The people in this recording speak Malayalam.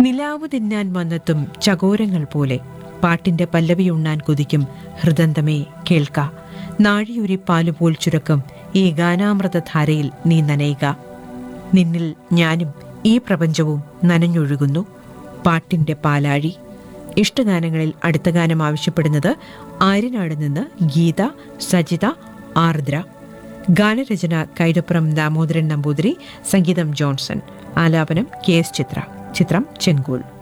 നിലാവ് തിന്നാൻ വന്നെത്തും ചകോരങ്ങൾ പോലെ പാട്ടിന്റെ പല്ലവി ഉണ്ണാൻ കൊതിക്കും ഹൃദന്തമേ കേൾക്ക നാഴിയുരി പാലുപോൽ ചുരക്കും ഈ ഗാനാമൃതധാരയിൽ നീ നനയുക നിന്നിൽ ഞാനും ഈ പ്രപഞ്ചവും നനഞ്ഞൊഴുകുന്നു പാട്ടിന്റെ പാലാഴി ഇഷ്ടഗാനങ്ങളിൽ അടുത്ത ഗാനം ആവശ്യപ്പെടുന്നത് ആര്യനാട് നിന്ന് ഗീത സജിത ആർദ്ര ഗാനരചന കൈതപ്പുറം ദാമോദരൻ നമ്പൂതിരി സംഗീതം ജോൺസൺ ആലാപനം കെ എസ് ചിത്ര ചിത്രം ചെങ്കൂൾ